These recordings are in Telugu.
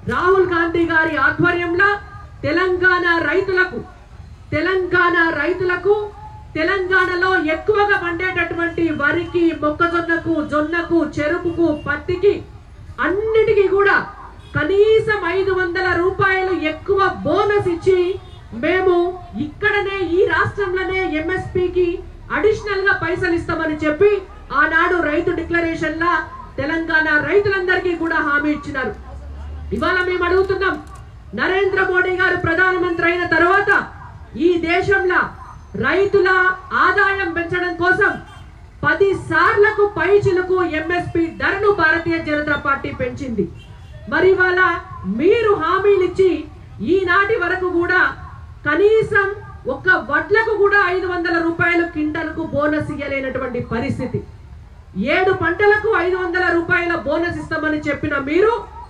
రాహుల్ గాంధీ గారి ఆధ్వర్యంలో తెలంగాణ రైతులకు తెలంగాణ రైతులకు తెలంగాణలో ఎక్కువగా పండేటటువంటి వరికి మొక్కజొన్నకు జొన్నకు చెరుకుకు పత్తికి అన్నిటికీ కూడా కనీసం ఐదు వందల రూపాయలు ఎక్కువ బోనస్ ఇచ్చి మేము ఇక్కడనే ఈ రాష్ట్రంలోనే ఎంఎస్పికి అడిషనల్ గా పైసలు ఇస్తామని చెప్పి ఆనాడు రైతు డిక్లరేషన్ లా తెలంగాణ రైతులందరికీ కూడా హామీ ఇచ్చినారు ఇవాళ మేము అడుగుతున్నాం నరేంద్ర మోడీ గారు ప్రధానమంత్రి అయిన తర్వాత ఈ దేశంలో రైతుల ఆదాయం పెంచడం కోసం పది సార్లకు పైచిలకు ఎంఎస్పి ధరను భారతీయ జనతా పార్టీ పెంచింది మరి ఇవాళ మీరు హామీలు ఇచ్చి ఈనాటి వరకు కూడా కనీసం ఒక్క వడ్లకు కూడా ఐదు వందల రూపాయలు కింటలకు బోనస్ ఇయ్యలేనటువంటి పరిస్థితి ఏడు పంటలకు ఐదు వందల రూపాయల బోనస్ ఇస్తామని చెప్పిన మీరు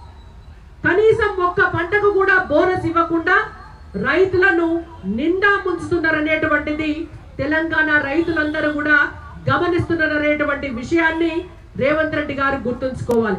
కనీసం ఒక్క పంటకు కూడా బోనస్ ఇవ్వకుండా రైతులను నిండా ముంచుతున్నారనేటువంటిది తెలంగాణ రైతులందరూ కూడా గమనిస్తున్నారనేటువంటి విషయాన్ని రేవంత్ రెడ్డి గారు గుర్తుంచుకోవాలి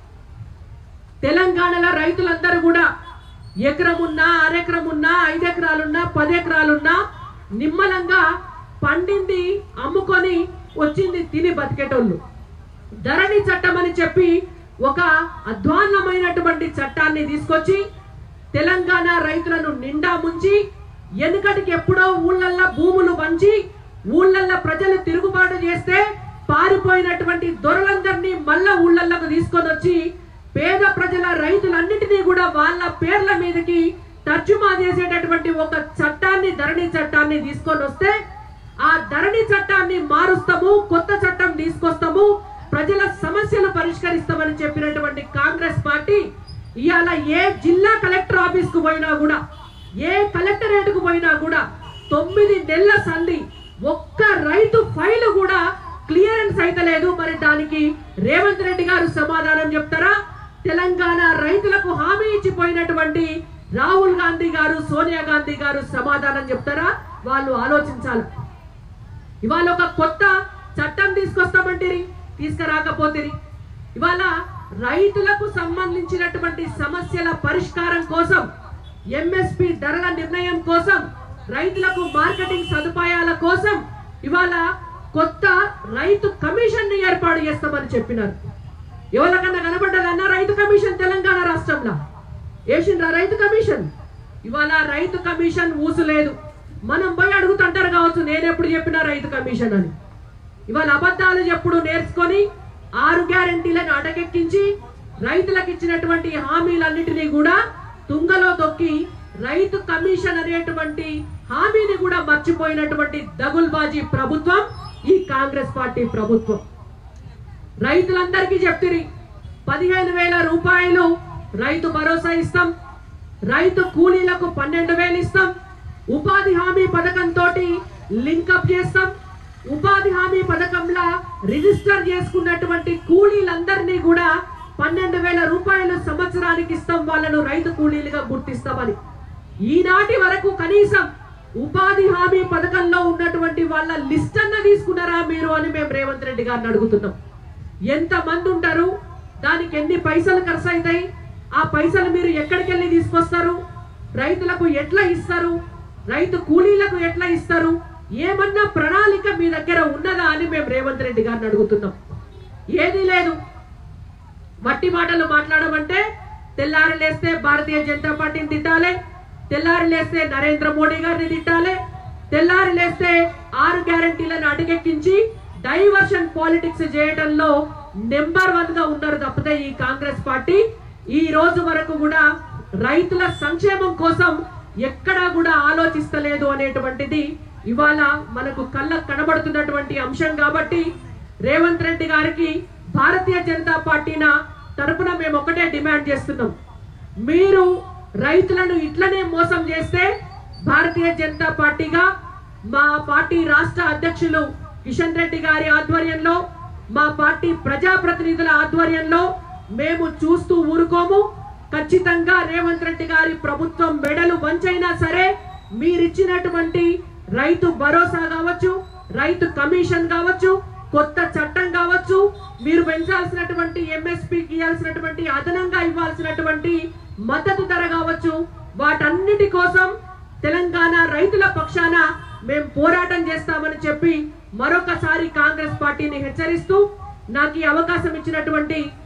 తెలంగాణలో రైతులందరూ కూడా ఎకరం ఉన్నా అరెకరం ఉన్నా ఐదు ఎకరాలున్నా పది ఎకరాలున్నా నిమ్మలంగా పండింది అమ్ముకొని వచ్చింది తిని బతికేటోళ్ళు ధరణి చట్టం అని చెప్పి ఒక అధ్వాన్నమైనటువంటి చట్టాన్ని తీసుకొచ్చి తెలంగాణ రైతులను నిండా ముంచి ఎనుకటికి ఎప్పుడో ఊళ్ళల్లో భూములు పంచి ఊళ్ళల్లో ప్రజలు తిరుగుబాటు చేస్తే పారిపోయినటువంటి దొరలందరినీ మళ్ళా ఊళ్ళల్లోకి తీసుకొని వచ్చి పేద ప్రజల రైతులన్నిటినీ కూడా వాళ్ళ పేర్ల మీదకి తర్జుమా చేసేటటువంటి ఒక చట్టాన్ని ధరణి చట్టాన్ని తీసుకొని వస్తే ఆ ధరణి చట్టాన్ని మారుస్తాము కొత్త చట్టం తీసుకొస్తాము ప్రజల సమస్యలు పరిష్కరిస్తామని చెప్పినటువంటి కాంగ్రెస్ పార్టీ ఇవాళ ఏ జిల్లా కలెక్టర్ ఆఫీస్ కు పోయినా కూడా ఏ కలెక్టరేట్ కు పోయినా కూడా తొమ్మిది నెలల సంధి ఒక్క రైతు ఫైల్ కూడా క్లియరెన్స్ అయితే లేదు మరి దానికి రేవంత్ రెడ్డి గారు సమాధానం చెప్తారా తెలంగాణ రైతులకు హామీ ఇచ్చిపోయినటువంటి రాహుల్ గాంధీ గారు సోనియా గాంధీ గారు సమాధానం చెప్తారా వాళ్ళు ఆలోచించాలి ఇవాళ ఒక కొత్త చట్టం తీసుకొస్తామంటిరి తీసుకురాకపోతిరి ఇవాళ రైతులకు సంబంధించినటువంటి సమస్యల పరిష్కారం కోసం ఎంఎస్పి ధరల నిర్ణయం కోసం రైతులకు మార్కెటింగ్ సదుపాయాల కోసం ఇవాళ కొత్త రైతు కమిషన్ ని ఏర్పాటు చేస్తామని చెప్పినారు ఎవరికన్నా కనబడ్డదన్న రైతు కమిషన్ తెలంగాణ రాష్ట్రంలో వేసిండ్రా రైతు కమిషన్ ఇవాళ రైతు కమిషన్ ఊసులేదు మనం పోయి అడుగుతుంటారు కావచ్చు నేను ఎప్పుడు చెప్పినా రైతు కమిషన్ అని ఇవాళ అబద్ధాలు ఎప్పుడు నేర్చుకొని ఆరు గ్యారంటీలను అటకెక్కించి రైతులకు ఇచ్చినటువంటి హామీలన్నిటినీ కూడా తుంగలో తొక్కి రైతు కమిషన్ అనేటువంటి హామీని కూడా మర్చిపోయినటువంటి దగుల్బాజీ ప్రభుత్వం ఈ కాంగ్రెస్ పార్టీ ప్రభుత్వం రైతులందరికీ చెప్తిరి పదిహేను వేల రూపాయలు రైతు భరోసా ఇస్తాం రైతు కూలీలకు పన్నెండు వేలు ఇస్తాం ఉపాధి హామీ పథకంతో లింకప్ చేస్తాం ఉపాధి హామీ పథకంలో రిజిస్టర్ చేసుకున్నటువంటి కూలీలందరినీ కూడా పన్నెండు వేల రూపాయలు సంవత్సరానికి ఇస్తాం వాళ్ళను రైతు కూలీలుగా గుర్తిస్తామని ఈనాటి వరకు కనీసం ఉపాధి హామీ పథకంలో ఉన్నటువంటి వాళ్ళ లిస్ట్ అన్న తీసుకున్నారా మీరు అని మేము రేవంత్ రెడ్డి గారిని అడుగుతున్నాం ఎంత మంది ఉంటారు దానికి ఎన్ని పైసలు ఖర్చు అవుతాయి ఆ పైసలు మీరు ఎక్కడికి వెళ్ళి తీసుకొస్తారు రైతులకు ఎట్లా ఇస్తారు రైతు కూలీలకు ఎట్లా ఇస్తారు ఏమన్నా ప్రణాళిక మీ దగ్గర ఉన్నదా అని మేము రేవంత్ రెడ్డి గారిని అడుగుతున్నాం ఏదీ లేదు మట్టి మాటలు మాట్లాడమంటే తెల్లారి లేస్తే భారతీయ జనతా పార్టీని తిట్టాలి తెల్లారి లేస్తే నరేంద్ర మోడీ గారిని తిట్టాలి తెల్లారి లేస్తే ఆరు గ్యారంటీలను అటకెక్కించి డైవర్షన్ పాలిటిక్స్ చేయడంలో నెంబర్ వన్ గా ఉన్నారు తప్పితే ఈ కాంగ్రెస్ పార్టీ ఈ రోజు వరకు కూడా రైతుల సంక్షేమం కోసం ఎక్కడా కూడా ఆలోచిస్తలేదు అనేటువంటిది ఇవాళ మనకు కళ్ళకు కనబడుతున్నటువంటి అంశం కాబట్టి రేవంత్ రెడ్డి గారికి భారతీయ జనతా పార్టీన తరపున మేము ఒకటే డిమాండ్ చేస్తున్నాం మీరు రైతులను ఇట్లనే మోసం చేస్తే భారతీయ జనతా పార్టీగా మా పార్టీ రాష్ట్ర అధ్యక్షులు కిషన్ రెడ్డి గారి ఆధ్వర్యంలో మా పార్టీ ప్రజాప్రతినిధుల ఆధ్వర్యంలో మేము చూస్తూ ఊరుకోము ఖచ్చితంగా రేవంత్ రెడ్డి గారి ప్రభుత్వం మెడలు వంచైనా సరే మీరిచ్చినటువంటి రైతు భరోసా కావచ్చు రైతు కమిషన్ కావచ్చు కొత్త చట్టం కావచ్చు మీరు పెంచాల్సినటువంటి ఎంఎస్పీకి ఇవ్వాల్సినటువంటి అదనంగా ఇవ్వాల్సినటువంటి మద్దతు ధర కావచ్చు వాటన్నిటి కోసం తెలంగాణ రైతుల పక్షాన మేము పోరాటం చేస్తామని చెప్పి మరొకసారి కాంగ్రెస్ పార్టీని హెచ్చరిస్తూ నాకు ఈ అవకాశం ఇచ్చినటువంటి